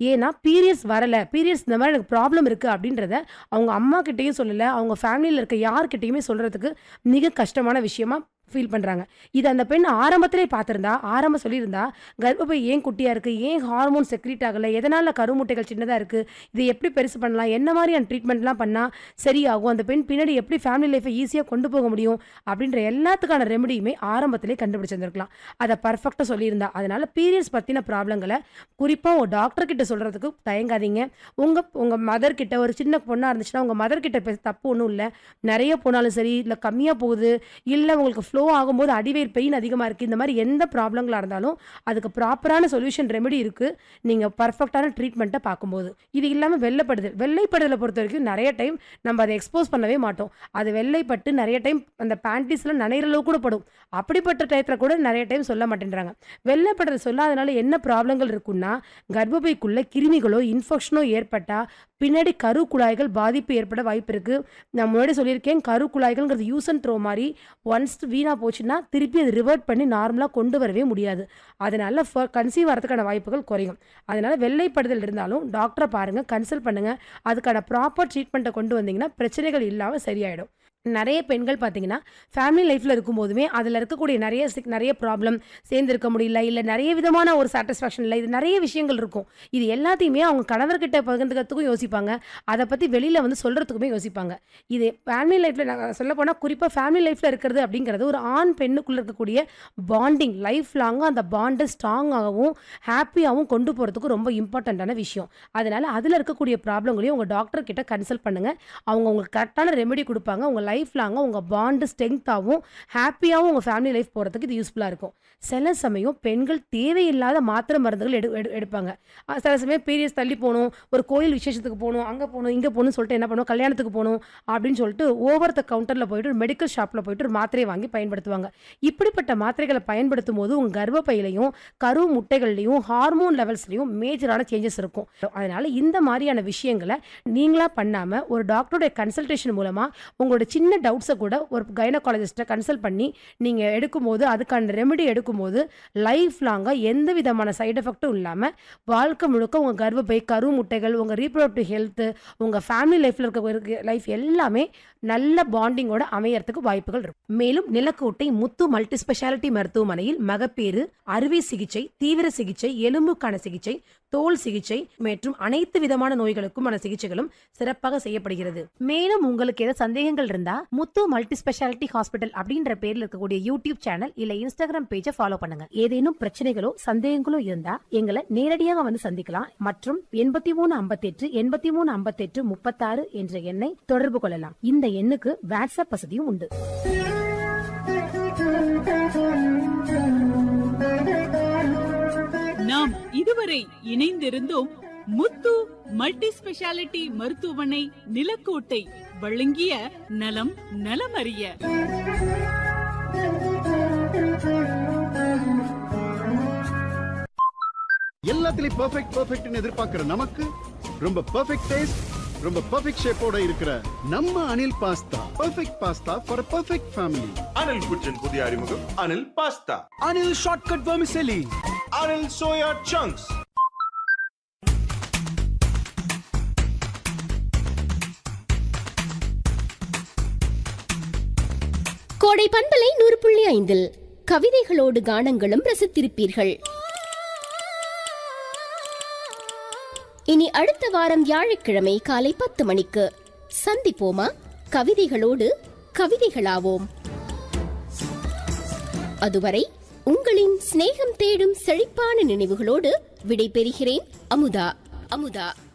ஏன்னா பீரியட்ஸ் வரல பீரியட்ஸ் இந்த மாதிரி எனக்கு ப்ராப்ளம் இருக்கு அப்படின்றத அவங்க அம்மா கிட்டேயும் சொல்லல அவங்க ஃபேமிலியில் இருக்க யார்கிட்டயுமே சொல்றதுக்கு மிக கஷ்டமான விஷயமா ஃபீல் பண்றாங்க இது அந்த பெண் ஆரம்பத்திலே பார்த்திருந்தா ஆரம்பம் சொல்லியிருந்தா கர்ப்பப்பை ஏன் குட்டியா இருக்கு ஏன் ஹார்மோன் செக்ரீட் ஆகல எதனால கருமுட்டைகள் சின்னதா இருக்கு இதை எப்படி பெருசு பண்ணலாம் என்ன மாதிரியான ட்ரீட்மெண்ட்லாம் பண்ணா சரியாகும் அந்த பெண் பின்னாடி எப்படி ஃபேமிலி லைஃப்பை ஈஸியாக கொண்டு போக முடியும் அப்படின்ற எல்லாத்துக்கான ரெமெடியுமே ஆரம்பத்திலே கண்டுபிடிச்சிருந்திருக்கலாம் அதை பர்ஃபெக்டாக சொல்லியிருந்தா அதனால பீரியட்ஸ் பற்றின ப்ராப்ளங்களை குறிப்பாக உங்கள் டாக்டர் கிட்ட சொல்கிறதுக்கு தயங்காதீங்க உங்கள் உங்கள் மதர் கிட்ட ஒரு சின்ன பொண்ணாக இருந்துச்சுன்னா உங்கள் மதர் கிட்ட பேச தப்பு ஒன்றும் இல்லை நிறைய போனாலும் சரி இல்லை கம்மியாக போகுது இல்லை உங்களுக்கு ஃப்ளோ ஆகும்போது அடிவயிறு பெயின் அதிகமாக இருக்குது இந்த மாதிரி எந்த ப்ராப்ளங்களாக இருந்தாலும் அதுக்கு ப்ராப்பரான சொல்யூஷன் ரெமெடி இருக்குது நீங்கள் பர்ஃபெக்டான ட்ரீட்மெண்ட்டை பார்க்கும்போது இது இல்லாமல் வெள்ளைப்படுதல் வெள்ளைப்படுதலை பொறுத்த வரைக்கும் நிறைய டைம் நம்ம அதை எக்ஸ்போஸ் பண்ணவே மாட்டோம் அது வெள்ளைப்பட்டு நிறைய டைம் அந்த பேண்டிஸில் நனைகிற அளவு கூட படும் அப்படிப்பட்ட டயத்தில் கூட நிறைய டைம் சொல்ல மாட்டேன்றாங்க வெள்ளைப்படுதல் சொல்லாதனால என்ன ப்ராப்ளங்கள் இருக்குன்னா கர்ப்பப்பைக்குள்ள கிருமிகளோ இன்ஃபெக்ஷனோ ஏற்பட்டால் பின்னாடி கரு குழாய்கள் பாதிப்பு ஏற்பட வாய்ப்பு இருக்குது நான் முன்னாடி சொல்லியிருக்கேன் கரு குழாய்கள்ங்கிறது யூஸ் அண்ட் த்ரோ மாதிரி ஒன்ஸ் வீணாக போச்சுன்னா திருப்பி அது ரிவர்ட் பண்ணி நார்மலாக கொண்டு வரவே முடியாது அதனால கன்சீவ் வரதுக்கான வாய்ப்புகள் குறையும் அதனால வெள்ளைப்படுதல் இருந்தாலும் டாக்டரை பாருங்கள் கன்சல்ட் பண்ணுங்கள் அதுக்கான ப்ராப்பர் ட்ரீட்மெண்ட்டை கொண்டு வந்தீங்கன்னா பிரச்சனைகள் இல்லாமல் சரியாயிடும் நிறைய பெண்கள் பார்த்தீங்கன்னா ஃபேமிலி லைஃப்பில் இருக்கும்போதுமே அதில் இருக்கக்கூடிய நிறைய சிக் நிறைய ப்ராப்ளம் சேர்ந்திருக்க முடியல இல்லை நிறைய விதமான ஒரு சாட்டிஸ்ஃபேக்ஷன் இல்லை இது நிறைய விஷயங்கள் இருக்கும் இது எல்லாத்தையுமே அவங்க கணவர்கிட்ட பகிர்ந்துக்கிறதுக்கும் யோசிப்பாங்க அதை பற்றி வெளியில் வந்து சொல்கிறதுக்குமே யோசிப்பாங்க இது ஃபேமிலி லைஃப்பில் நாங்கள் சொல்ல போனால் குறிப்பாக ஃபேமிலி லைஃப்பில் இருக்கிறது அப்படிங்கிறது ஒரு ஆண் பெண்ணுக்குள்ளே இருக்கக்கூடிய பாண்டிங் லைஃப் லாங்காக அந்த பாண்டை ஸ்ட்ராங்காகவும் ஹாப்பியாகவும் கொண்டு போகிறதுக்கு ரொம்ப இம்பார்ட்டண்ட்டான விஷயம் அதனால் அதில் இருக்கக்கூடிய ப்ராப்ளங்களையும் உங்கள் டாக்டர் கிட்ட கன்சல்ட் பண்ணுங்கள் அவங்க உங்களுக்கு கரெக்டான ரெமெடி கொடுப்பாங்க உங்கள் லைஃப் லாங்காக உங்கள் பாண்டு ஸ்ட்ரென்த்தாகவும் ஹாப்பியாகவும் உங்கள் ஃபேமிலி லைஃப் போகிறதுக்கு இது யூஸ்ஃபுல்லாக இருக்கும் சில சமயம் பெண்கள் தேவையில்லாத மாத்திரை மருந்துகள் எடு எடு எடுப்பாங்க அஹ் சில சமயம் பீரியட்ஸ் தள்ளி போகணும் ஒரு கோயில் விசேஷத்துக்கு போகணும் அங்கே போகணும் இங்கே போகணும்னு சொல்லிட்டு என்ன பண்ணுவோம் கல்யாணத்துக்கு போகணும் அப்படின்னு சொல்லிட்டு ஓவர் த கவுண்டரில் போயிட்டு ஒரு மெடிக்கல் ஷாப்பில் போயிட்டு ஒரு மாத்திரையை வாங்கி பயன்படுத்துவாங்க இப்படிப்பட்ட மாத்திரைகளை பயன்படுத்தும் போது உங்கள் கர்ப்பப்பையிலையும் கரு முட்டைகள்லையும் ஹார்மோன் லெவல்ஸ்லையும் மேஜரான சேஞ்சஸ் இருக்கும் அதனால இந்த மாதிரியான விஷயங்களை நீங்களா பண்ணாமல் ஒரு டாக்டருடைய கன்சல்டேஷன் மூலமாக உங்களோட சின்ன டவுட்ஸை கூட ஒரு கைனகாலஜிஸ்ட்டை கன்சல்ட் பண்ணி நீங்கள் எடுக்கும்போது அதுக்கான ரெமெடி எடுக்கும்போது லைஃப் லாங்காக எந்த விதமான சைடு எஃபெக்ட்டும் இல்லாமல் வாழ்க்கை முழுக்க உங்கள் கர்ப்பப்பை கரு முட்டைகள் உங்கள் ரீப்ரொடக்டிவ் ஹெல்த்து உங்கள் ஃபேமிலி லைஃப்பில் இருக்க லைஃப் எல்லாமே நல்ல பாண்டிங்கோட அமையறதுக்கு வாய்ப்புகள் இருக்கும் மேலும் நிலக்கோட்டை முத்து மல்டி ஸ்பெஷாலிட்டி மருத்துவமனையில் மகப்பேறு அறுவை சிகிச்சை தீவிர சிகிச்சை எலும்புக்கான சிகிச்சை தோல் சிகிச்சை மற்றும் அனைத்து விதமான நோய்களுக்குமான சிகிச்சைகளும் சிறப்பாக செய்யப்படுகிறது மேலும் உங்களுக்கு ஏதாவது சந்தேகங்கள் இருந்தா முத்து மல்டி ஸ்பெஷாலிட்டி ஹாஸ்பிட்டல் அப்படின்ற பேர்ல இருக்கக்கூடிய யூடியூப் சேனல் இல்ல இன்ஸ்டாகிராம் பேஜை ஃபாலோ பண்ணுங்க ஏதேனும் பிரச்சனைகளோ சந்தேகங்களோ இருந்தா எங்களை நேரடியாக வந்து சந்திக்கலாம் மற்றும் எண்பத்தி மூணு ஐம்பத்தெட்டு எண்பத்தி மூணு ஐம்பத்தெட்டு முப்பத்தாறு என்ற எண்ணை தொடர்பு கொள்ளலாம் இந்த எண்ணுக்கு வாட்ஸ்அப் வசதியும் உண்டு நாம் இதுவரை இணைந்திருந்தோம் முத்து மல்டி ஸ்பெஷாலிட்டி மருத்துவமனை நிலக்கோட்டை வழங்கிய நலம் நலமறிய எல்லாத்துலயும் பெர்ஃபெக்ட் பெர்ஃபெக்ட்னு எதிர்பார்க்கிற நமக்கு ரொம்ப பெர்ஃபெக்ட் டேஸ்ட் ரொம்ப பெர்ஃபெக்ட் ஷேப்போட இருக்கிற நம்ம Anil pasta perfect pasta for perfect family Anil kitchen புதிய அறிமுகம் Anil pasta Anil Shortcut Vermicelli. Anil soya chunks கோடை பண்பலை நூறு புள்ளி ஐந்தில் கவிதைகளோடு கானங்களும் ரசித்திருப்பீர்கள் இனி அடுத்த வாரம் வியாழக்கிழமை காலை பத்து மணிக்கு சந்திப்போமா கவிதைகளோடு கவிதைகளாவோம் அதுவரை உங்களின் சிநேகம் தேடும் செழிப்பான நினைவுகளோடு விடை பெறுகிறேன் அமுதா அமுதா